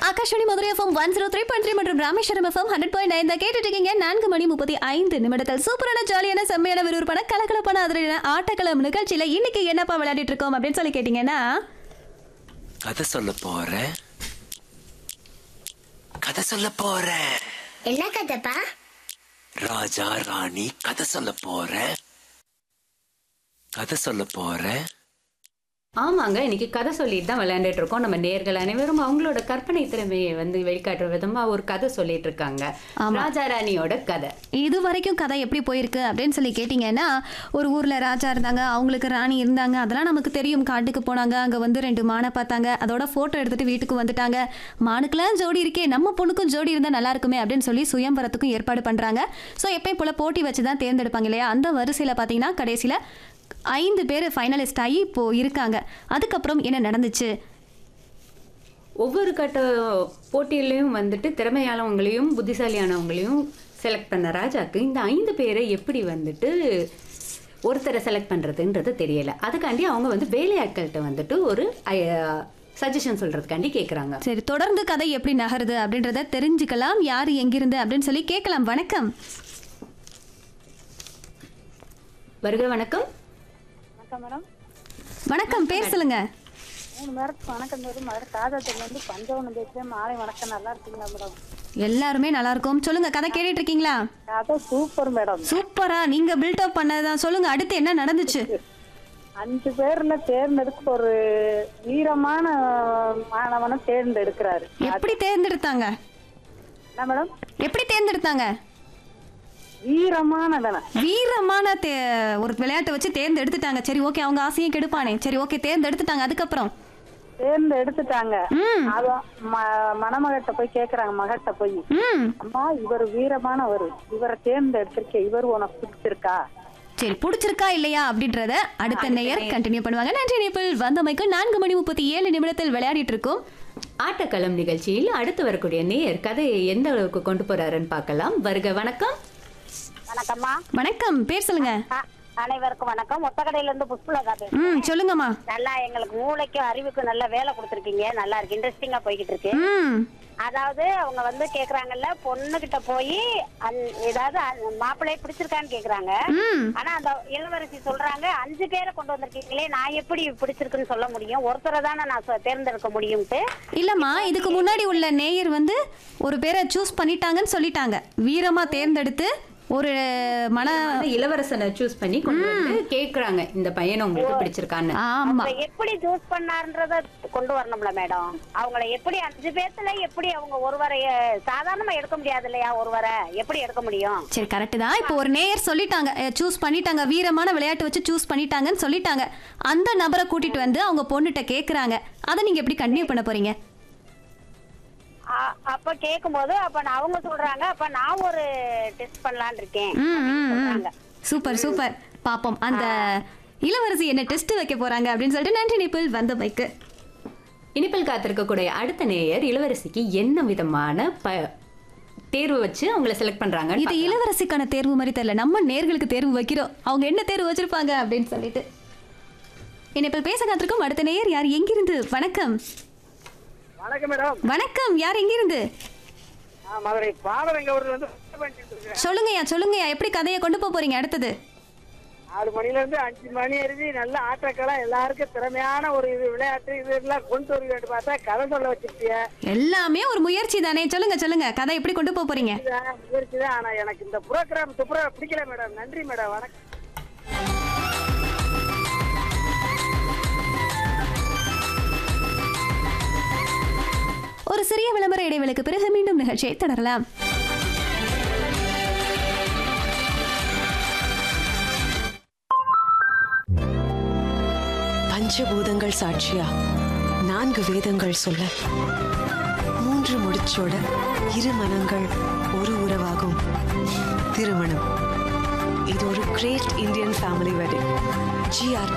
Akashvani Madurai FM one zero three point three மற்றும் Rameswaram FM hundred point nine தான் கேட்டுட்டு இருக்கீங்க நான்கு மணி முப்பத்தி ஐந்து நிமிடத்தில் சூப்பரான ஜாலியான செம்மையான விறுவிறுப்பான கலகலப்பான அதிரியான ஆட்டக்களம் நிகழ்ச்சியில இன்னைக்கு என்னப்பா விளையாடிட்டு இருக்கோம் அப்படின்னு சொல்லி கேட்டீங்கன்னா கதை சொல்ல போறேன் கதை சொல்ல போறேன் என்ன கதைப்பா ராஜா ராணி கதை சொல்ல போறேன் கதை சொல்ல போறேன் ஆமாங்க இன்னைக்கு கதை சொல்லிட்டு தான் விளையாண்டுட்டு இருக்கோம் நம்ம நேர்கள் அனைவரும் அவங்களோட கற்பனை திறமையை வந்து வெளிக்காட்டுற விதமா ஒரு கதை சொல்லிட்டு இருக்காங்க ராஜா ராணியோட கதை இது வரைக்கும் கதை எப்படி போயிருக்கு அப்படின்னு சொல்லி கேட்டிங்கன்னா ஒரு ஊரில் ராஜா இருந்தாங்க அவங்களுக்கு ராணி இருந்தாங்க அதெல்லாம் நமக்கு தெரியும் காட்டுக்கு போனாங்க அங்கே வந்து ரெண்டு மானை பார்த்தாங்க அதோட ஃபோட்டோ எடுத்துட்டு வீட்டுக்கு வந்துட்டாங்க மானுக்கெல்லாம் ஜோடி இருக்கே நம்ம பொண்ணுக்கும் ஜோடி இருந்தால் நல்லா இருக்குமே அப்படின்னு சொல்லி சுயம்பரத்துக்கும் ஏற்பாடு பண்ணுறாங்க ஸோ எப்பயும் போல் போட்டி வச்சு தான் தேர்ந்தெடுப்பாங்க இல்லையா அந்த வரிசையில் பார்த்தீங்கன்னா கடைசியில் ஐந்து பேர் ஃபைனலிஸ்ட் ஆகி இப்போ இருக்காங்க அதுக்கப்புறம் என்ன நடந்துச்சு ஒவ்வொரு கட்ட போட்டியிலையும் வந்துட்டு திறமையானவங்களையும் புத்திசாலியானவங்களையும் செலக்ட் பண்ண ராஜாக்கு இந்த ஐந்து பேரை எப்படி வந்துட்டு ஒருத்தரை செலக்ட் பண்ணுறதுன்றது தெரியல அதுக்காண்டி அவங்க வந்து வேலையாட்கள்கிட்ட வந்துட்டு ஒரு சஜஷன் சொல்கிறதுக்காண்டி கேட்குறாங்க சரி தொடர்ந்து கதை எப்படி நகருது அப்படின்றத தெரிஞ்சுக்கலாம் யார் எங்கிருந்து அப்படின்னு சொல்லி கேட்கலாம் வணக்கம் வருக வணக்கம் வணக்கம் மேடம் வணக்கம் பேர் சொல்லுங்க மூணு பேருக்கு வணக்கம் மேடம் மதுரை தாதாத்தில் வந்து பஞ்சவனம் பேசுகிறேன் மாலை வணக்கம் நல்லா இருக்கீங்களா மேடம் எல்லாருமே நல்லா இருக்கும் சொல்லுங்க கதை கேட்டுட்டு இருக்கீங்களா கதை சூப்பர் மேடம் சூப்பரா நீங்க பில்டப் பண்ணதான் சொல்லுங்க அடுத்து என்ன நடந்துச்சு அஞ்சு பேர்ல தேர்ந்தெடுக்க ஒரு வீரமான மாணவனை தேர்ந்தெடுக்கிறாரு எப்படி தேர்ந்தெடுத்தாங்க என்ன மேடம் எப்படி தேர்ந்தெடுத்தாங்க வீரமானவன வீரமான தே ஒரு விளையாட்டை வச்சு தேர்ந்தெடுத்துட்டாங்க சரி ஓகே அவங்க ஆசையும் கெடுப்பானே சரி ஓகே தேர்ந்தெடுத்துட்டாங்க அதுக்கப்புறம் தேர்ந்தெடுத்துட்டாங்க ம் அதான் ம- மணமகட்ட போய் கேக்குறாங்க மகட்ட போய் ம் அம்மா இவர் வீரமானவர் இவரை தேர்ந்தெடுத்திருக்க இவர் உனக்கு பிடிச்சிருக்கா சரி பிடிச்சிருக்கா இல்லையா அப்படின்றத அடுத்த நேயர் கண்டினியூ பண்ணுவாங்க நன்றி நேபிள் வந்தமைக்கு நான்கு மணி முப்பத்தி ஏழு நிமிடத்தில் விளையாடிட்டு இருக்கோம் ஆட்டக்களம் நிகழ்ச்சியில் அடுத்து வரக்கூடிய நேயர் கதையை எந்த அளவுக்கு கொண்டு போறாருன்னு பார்க்கலாம் வருக வணக்கம் வணக்கம்மா வணக்கம் பேர் சொல்லுங்க அனைவருக்கும் வணக்கம் ஒத்தக்கடையில இருந்து புஷ்பலதா பேசுறேன் ம் சொல்லுங்கம்மா நல்லா எங்களுக்கு மூளைக்கும் அறிவுக்கும் நல்ல வேலை கொடுத்துருக்கீங்க நல்லா இருக்கு இன்ட்ரெஸ்டிங்கா போய்கிட்டு இருக்கு ம் அதாவது அவங்க வந்து கேக்குறாங்கல்ல பொண்ணு கிட்ட போய் ஏதாவது அ- மாப்பிள்ளைய பிடிச்சிருக்கான்னு கேக்குறாங்க ம் ஆனா அந்த இளவரசி சொல்றாங்க அஞ்சு பேரை கொண்டு வந்திருக்கீங்களே நான் எப்படி பிடிச்சிருக்குன்னு சொல்ல முடியும் ஒருத்தரை தானே நான் சொ- தேர்ந்தெடுக்க முடியும்ட்டு இல்லம்மா இதுக்கு முன்னாடி உள்ள நேயர் வந்து ஒரு பேரை சூஸ் பண்ணிட்டாங்கன்னு சொல்லிட்டாங்க வீரமா தேர்ந்தெடுத்து ஒரு மன வந்து இளவரசனை சூஸ் பண்ணி கொண்டு வந்து கேக்குறாங்க இந்த பையனை உங்களுக்கு பிடிச்சிருக்கான்னு ஆமா அவங்கள எப்படி சூஸ் பண்ணாருன்றத கொண்டு வரணும்ல மேடம் அவங்கள எப்படி அஞ்சு பேர்த்துல எப்படி அவங்க ஒருவரை சாதாரணமா எடுக்க முடியாது இல்லையா ஒருவரை எப்படி எடுக்க முடியும் சரி கரெக்டு தான் இப்போ ஒரு நேயர் சொல்லிட்டாங்க சூஸ் பண்ணிட்டாங்க வீரமான விளையாட்டு வச்சு சூஸ் பண்ணிட்டாங்கன்னு சொல்லிட்டாங்க அந்த நபரை கூட்டிட்டு வந்து அவங்க பொண்ணுகிட்ட கேக்குறாங்க அதை நீங்க எப்படி கண்டினியூ பண்ண போறீங்க அ- அப்ப கேக்கும்போது அப்ப நான் அவங்க சொல்றாங்க அப்ப நான் ஒரு டெஸ்ட் பண்ணலாம்னு இருக்கேன் ம், ம், ம். சொல்றாங்க. சூப்பர் சூப்பர் பாப்போம் அந்த இளவரசி என்ன டெஸ்ட் வைக்க போறாங்க அப்படின்னு சொல்லிட்டு நன்றி நிப்பிள் வந்த பைக்கு இனிப்பில் காத்திருக்கக்கூடிய அடுத்த நேயர் இளவரசிக்கு என்ன விதமான ப தேர்வு வச்சு அவங்கள செலக்ட் பண்றாங்க இது இளவரசிக்கான தேர்வு மாதிரி தெரியல நம்ம நேர்களுக்கு தேர்வு வைக்கிறோம் அவங்க என்ன தேர்வு வச்சிருப்பாங்க அப்படின்னு சொல்லிட்டு இனிப்பில் பேச காத்திருக்கும் அடுத்த நேயர் யார் எங்கிருந்து வணக்கம் வணக்கம் மேடம் வணக்கம் யார் எங்கிருந்து நான் மதுரை பாவரங்க ஊர்ல இருந்து பண்ணிட்டு இருக்கேன் சொல்லுங்கய்யா சொல்லுங்கய்யா எப்படி கதையை கொண்டு போக போறீங்க அடுத்தது ஆறு மணில இருந்து அஞ்சு மணி வரைக்கும் நல்ல ஆட்டக்கெல்லாம் எல்லாருக்கும் திறமையான ஒரு இது விளையாட்டு இது எல்லாம் கொண்டு வருவேன் பார்த்தா கதை சொல்ல வச்சிருக்கிய எல்லாமே ஒரு முயற்சி தானே சொல்லுங்க சொல்லுங்க கதை எப்படி கொண்டு போக போறீங்க முயற்சி தான் ஆனா எனக்கு இந்த புரோகிராம் துப்புரா பிடிக்கல மேடம் நன்றி மேடம் வணக்கம் ஒரு சிறிய விளம்பர இடைவேளைக்கு பிறகு மீண்டும் நிகழ்ச்சியை தொடரலாம் பஞ்சபூதங்கள் சாட்சியா நான்கு வேதங்கள் சொல்ல மூன்று முடிச்சோட இரு மனங்கள் ஒரு உறவாகும் திருமணம் இது ஒரு great Indian family wedding GRT